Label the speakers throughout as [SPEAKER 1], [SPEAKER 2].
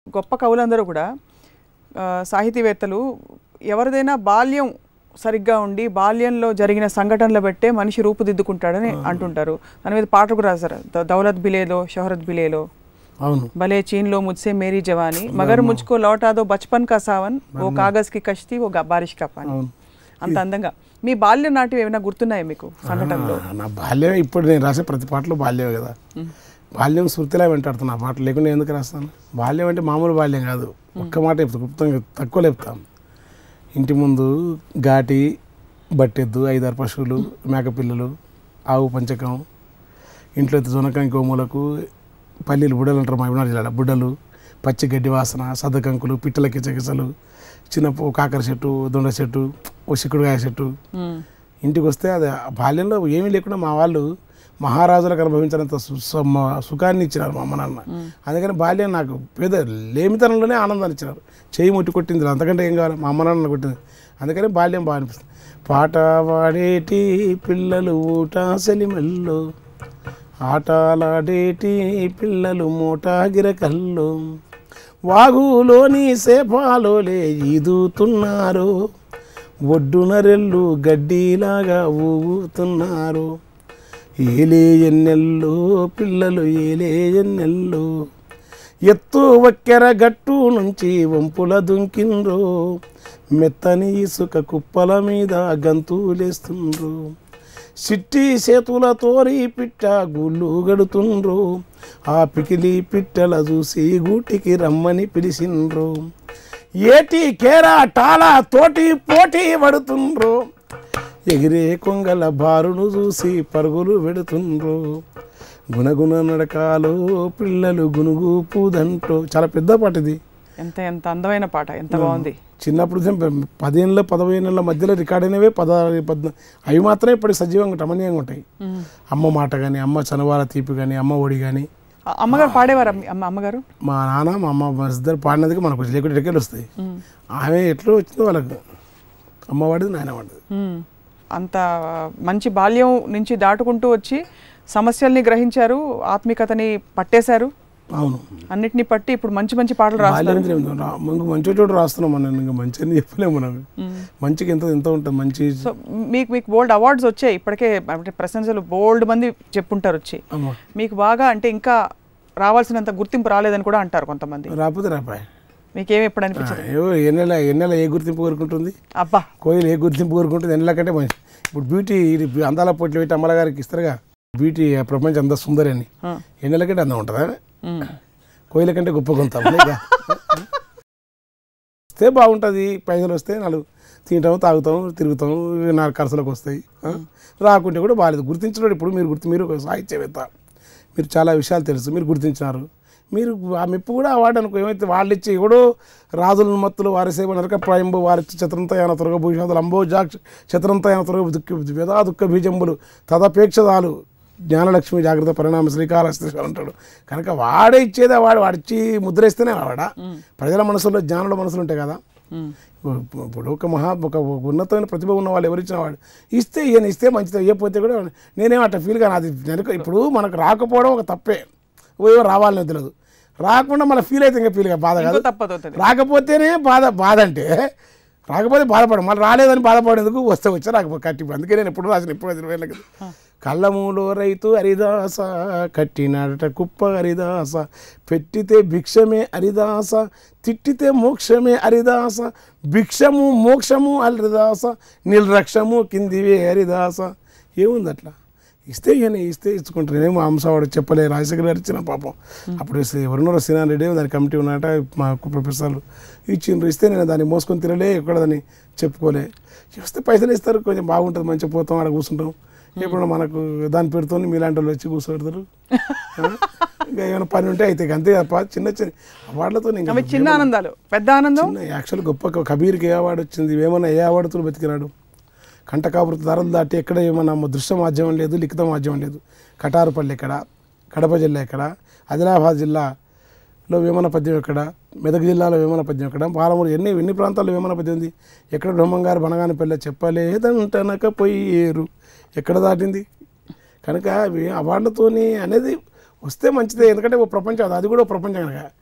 [SPEAKER 1] గొప్ప కవులందరూ కూడా ఆ, సాహితీవేత్తలు ఎవరిదైనా బాల్యం సరిగ్గా ఉండి బాల్యంలో జరిగిన సంఘటనలు బట్టే మనిషి రూపుదిద్దుకుంటాడని అంటుంటారు దాని మీద పాటలు కూడా రాశారు ద- దౌలత్ బిలేలో షోహరత్ బిలేలో
[SPEAKER 2] అవును
[SPEAKER 1] భలే చీన్లో ముజ్సే మేరీ జవానీ మగర్ ముజ్కో లౌటాదో బచ్పన్ కా సావన్ ఓ కాగజ్ కి కష్తి ఓ గా- బారిష్ కా పానీ
[SPEAKER 2] అవును
[SPEAKER 1] అంత అందంగా మీ బాల్యం నాటివి ఏమైనా గుర్తున్నాయా మీకు సంఘటనలు
[SPEAKER 2] నా- నా బాల్యం ఇప్పుడు నేను రాసే ప్రతి పాటలో బాల్యమే కదా బాల్యం స్మృతిలా వెంటాడుతున్నా ఆ పాటలు లేకుండా ఎందుకు రాస్తాను బాల్యం అంటే మామూలు బాల్యం కాదు ఒక్క మాట చెప్తా గుప్తంగా తక్కువ లేపుతాను ఇంటి ముందు ఘాటి బట్టెద్దు ఐదారు పశువులు మేకపిల్లలు ఆవు పంచకం ఇంట్లో అయితే జొనకం ఇంకో మూలకు పల్లీలు బుడ్డలు అంటారు మా వినాడు జిల్లాలో బుడ్డలు పచ్చి గడ్డి వాసన సద్దకంకులు పిట్టల కిచకిసలు చిన్న పూ- కాకర చెట్టు దొండ చెట్టు ఓ చిక్కుడుకాయ చెట్టు
[SPEAKER 1] మ్మ్.
[SPEAKER 2] ఇంటికి వస్తే అది ఆ బాల్యంలో ఏమీ లేకుండా మా వాళ్ళు మహారాజులకు అనుభవించినంత సు- సు- మ- సుఖాన్ని ఇచ్చినారు మా అమ్మ నాన్న అందుకని బాల్యం నాకు పేద లేమితనంలోనే ఆనందాన్ని ఇచ్చినారు చేయి ముట్టి కొట్టింది అంతకంటే ఏం కావాలి మా అమ్మ నాన్న కొట్టింది అందుకని బాల్యం బాగా అనిపిస్తుంది పాట పాడేటి పిల్లలు ఊట సెలిమెల్లో ఆటలాడేటి పిల్లలు మోటాగిరకల్లో వాగులోని సేపాలోలే ఈదుతున్నారు ఒడ్డున రెల్లు గడ్డిలాగా ఊగుతున్నారు ఏలే ఎన్నెల్లో పిల్లలు ఏలే ఎన్నెల్లో ఎత్తు వక్కెర గట్టు నుంచి వంపుల దుంకిండ్రు మెత్తని ఇసుక కుప్పల మీద గంతులేస్తుండ్రు సిట్టి చేతులతోరి పిట్ట గుళ్ళు గడుతుండ్రు ఆ పికిలి పిట్టల చూసి గూటికి రమ్మని పిలిచిండ్రు ఏటి కేరా టాలా తోటి పోటీ పడుతుండ్రు ఎగిరే కొంగల బారును చూసి పరుగులు పెడుతుండ్రు గుణగుణ నడకాలో పిల్లలు గునుగు పూదంటో చాలా పెద్ద పాట ఇది
[SPEAKER 1] ఎంత ఎంత అందమైన పాట ఎంత బాగుంది
[SPEAKER 2] చిన్నప్పుడు నిజం పె- పదేళ్ళ పదహైదేళ్ళ మధ్యలో రికార్డ్ అయినవే పదహారు పద్నా అవి మాత్రమే ఇప్పటికి సజీవంగా రమణీయంగా ఉంటాయి
[SPEAKER 1] మ్మ్.
[SPEAKER 2] అమ్మ మాట కానీ అమ్మ చనవాల తీపి కానీ అమ్మ ఒడి కానీ
[SPEAKER 1] ఆ అమ్మగారు పాడేవారా మీ అమ్మ అమ్మగారు
[SPEAKER 2] మా నాన్న మా అమ్మ మా ఇద్దరు పాడినందుకు మనకు కొంచెం లేకుండా ఎక్కలు వస్తాయి
[SPEAKER 1] మ్మ్.
[SPEAKER 2] ఆమె ఎట్లా వచ్చిందో వాళ్ళకు అమ్మ వాడిది నాయన వాడిది
[SPEAKER 1] మ్మ్. అంత మంచి బాల్యం నుంచి దాటుకుంటూ వచ్చి సమస్యల్ని గ్రహించారు ఆత్మికతని పట్టేశారు
[SPEAKER 2] అవును
[SPEAKER 1] అన్నిటిని పట్టి ఇప్పుడు మంచి మంచి పాటలు రాస్తారు
[SPEAKER 2] బాల్యం ఏమిటి? రా- ఇంక మంచి చోటు రాస్తున్నాం మనం ఇంకా మంచి అని చెప్పలేము మనం మంచికి ఎంత ఎంత ఉంటుంది మంచి
[SPEAKER 1] సో మీకు మీకు బోల్డ్ అవార్డ్స్ వచ్చాయి ఇప్పటికే అంటే ప్రశంసలు బోల్డ్ మంది చెప్పుంటారు వచ్చి
[SPEAKER 2] అమ్మ
[SPEAKER 1] మీకు బాగా అంటే ఇంకా రావాల్సినంత గుర్తింపు రాలేదని కూడా అంటారు కొంతమంది
[SPEAKER 2] రాకపోతే రాపాయ్
[SPEAKER 1] మీకేమి ఎప్పుడు అనిపించదు
[SPEAKER 2] ఏవో ఎన్నెల ఎన్నెల ఏ గుర్తింపు కోరుకుంటుంది
[SPEAKER 1] అబ్బా
[SPEAKER 2] కోయిలు ఏ గుర్తింపు కోరుకుంటుంది ఎన్నెల కంటే మంచి ఇప్పుడు బ్యూటీ ఇది అందాల పోట్లు పెట్టి అమ్మల గారికి ఇస్తారుగా బ్యూటీ ప్రపంచం అంతా సుందరి అని
[SPEAKER 1] ఆ.
[SPEAKER 2] ఎన్నెల కంటే అందం ఉంటుందా
[SPEAKER 1] మ్మ్.
[SPEAKER 2] కోయిల కంటే గొప్ప కొంత వస్తే బాగుంటుంది పైసలు వస్తే నాలుగు తింటాము తాగుతాము తిరుగుతాము ఇవి నా ఖర్చులకు వస్తాయి ఆ? రాకుంటే కూడా బాగాలేదు గుర్తించడం ఇప్పుడు మీరు గుర్తు మీరు ఒక సాహిత్యవేత్త మీరు చాలా విషయాలు తెలుసు మీరు గుర్తించినారు మీరు ఆ మెప్పు కూడా అవార్డు అనుకో ఏమైతే వాళ్ళు ఇచ్చి ఎవడో రాజుల మత్తులు వారి సేవ నరక ప్రాయంబు వారిచ్చి చతురంతయాన తురగ భూషాదులు అంబోజాక్ష చతురంతయాన తురగ దుఃఖ వ్యధా దుఃఖ బీజంబులు తదపేక్షదాలు జ్ఞానలక్ష్మి జాగ్రత్త పరిణామ శ్రీకాళహస్తీశ్వరు అంటాడు కనుక వాడే ఇచ్చేదే వాడు వాడిచ్చి ముద్ర ఇస్తేనే వాడా ప్రజల మనసులో జ్ఞానుల మనసులు ఉంటాయి కదా
[SPEAKER 1] మ్మ్.
[SPEAKER 2] ఇప్పుడు ఒక మహా ఒక ఉన్నతమైన ప్రతిభ ఉన్న వాళ్ళు ఎవరు ఇచ్చిన వాడు ఇస్తే ఈయన ఇస్తే మంచిది ఇవ్వకపోతే కూడా నేనేం అట్లా ఫీల్ కాను అది వెనక ఇప్పుడు మనకు రాకపోవడం ఒక తప్పే ఏవో రావాలని తెలియదు రాకుండా మన ఫీల్ అయితే ఇంకా ఫీల్ బాధ కాదు
[SPEAKER 1] ఇంకో తప్పదు అవుతుంది
[SPEAKER 2] రాకపోతేనే బాధ బాధ అంటే రాకపోతే బాధపడం మళ్ళీ రాలేదని బాధపడేందుకు వస్తే వచ్చా రాకపోతే కట్టి అందుకే నేను ఎప్పుడు రాసిన ఎప్పుడు రాసిన వేళ్ళకి కళ్ళములో రైతు హరిదాస కట్టినాడట కుప్ప హరిదాస పెట్టితే భిక్షమే హరిదాస తిట్టితే మోక్షమే హరిదాస భిక్షము మోక్షము హరిదాస నిర్లక్ష్యము కిందివే హరిదాస ఏముంది అట్లా ఇస్తే ఇక ఇస్తే ఇచ్చుకుంటారు నేనేమో అంశవాడు చెప్పలే రాజశేఖర్ గారు ఇచ్చిన పాపం అప్పుడు ఇస్తే ఎవరున్నారో సినాన్ రెడ్డి దాని కమిటీ ఉన్నట మా ప్రొఫెసర్లు ఇచ్చిండ్రు ఇస్తే నేను దాన్ని మోసుకొని తిరలే ఎక్కడ దాన్ని చెప్పుకోలే ఇస్తే పైసలు ఇస్తారు కొంచెం బాగుంటుంది మంచిగా పోతాం ఆడ కూర్చుంటాం ఎప్పుడు మనకు దాని పెడుతూ మీలాంటి వాళ్ళు వచ్చి కూర్చోబెడతారు ఆ? ఇంకా ఏమైనా పని ఉంటే అయితే ఇక అంతే తప్ప చిన్న చిన్న అవార్డులతో ఇంకా
[SPEAKER 1] అవి చిన్న ఆనందాలు పెద్ద ఆనందం
[SPEAKER 2] చిన్న యాక్చువల్ గొప్ప కబీర్కి ఏ అవార్డు వచ్చింది ఏమన్నా ఏ అవార్డుతో బతికినాడు కంటకావృత ధరలు దాటి ఎక్కడ ఏమన్నా దృశ్య మాధ్యమం లేదు లిఖిత మాధ్యమం లేదు కటారుపల్లి ఎక్కడ కడప జిల్లా ఎక్కడ ఆదిలాబాద్ జిల్లాలో వేమన పద్యం ఎక్కడ మెదక్ జిల్లాలో వేమన పద్యం ఎక్కడ పాలమూరు ఎన్ని ఎన్ని ప్రాంతాల్లో వేమన పద్యం ఉంది ఎక్కడ బ్రహ్మంగారు బనగాని పెళ్ళ చెప్పలేదంటనక పోయేరు ఎక్కడ దాటింది కనుక అవి అవార్డులతోని అనేది వస్తే మంచిదే ఎందుకంటే ఓ ప్రపంచం అది అది కూడా ఓ ప్రపంచం కనుక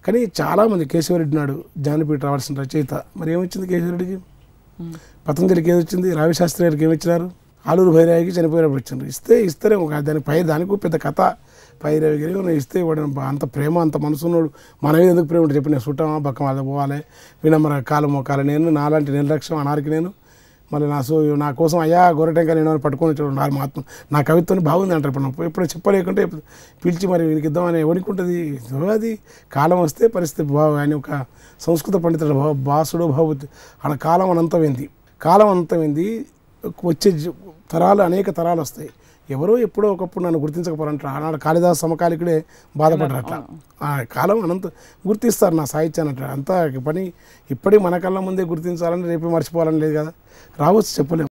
[SPEAKER 2] కానీ చాలామంది కేశవరెడ్డి నాడు జానపీఠ రావాల్సిన రచయిత మరి ఏమొచ్చింది కేశవరెడ్డికి పతంజలికి ఏది వచ్చింది రావిశాస్త్రి గారికి ఏమి ఇచ్చినారు ఆలూరు భైరవికి చనిపోయినప్పుడు ఇచ్చిండ్రు ఇస్తే ఇస్తేనే ఒక దాని పై దానికి పెద్ద కథ భైరవి గారి నేను ఇస్తే ఇవ్వడం అంత ప్రేమ అంత మనసున్నోడు మన మీద ఎందుకు ప్రేమ ఉంటుంది చెప్పి నేను చుట్టామా బక్కం అది పోవాలి వినమ్ర కాలం మొక్కాలి నేను నాలాంటి నిర్లక్ష్యం అనారికి నేను మళ్ళీ నా సో నా కోసం అయ్యా గొర్రెటంగా నేను అని పట్టుకొని వచ్చాడు నా మహాత్మ నా కవిత్వం బాగుంది అంటారు ఇప్పుడు నాకు ఎప్పుడు చెప్పలేకుంటే పిలిచి మరి వీనికి ఇద్దామని ఎవరికి ఉంటుంది అది కాలం వస్తే పరిస్థితి బాగు ఆయన ఒక సంస్కృత పండితుడు భా భాసుడు భావతి ఆడ కాలం అనంతమైంది కాలం అనంతమైంది వచ్చే జ- తరాలు అనేక తరాలు వస్తాయి ఎవరో ఎప్పుడో ఒకప్పుడు నన్ను గుర్తించకపోరంటారు ఆనాడు కాళిదాస్ సమకాలికుడే బాధపడ్డారు అట్లా ఆ కాలం అనంత గుర్తిస్తారు నా సాహిత్యాన్ని అట్లా అంతా పని ఇప్పటికి మన కళ్ళ ముందే గుర్తించాలని రేపు మర్చిపోవాలని లేదు కదా రావచ్చు చెప్పలేము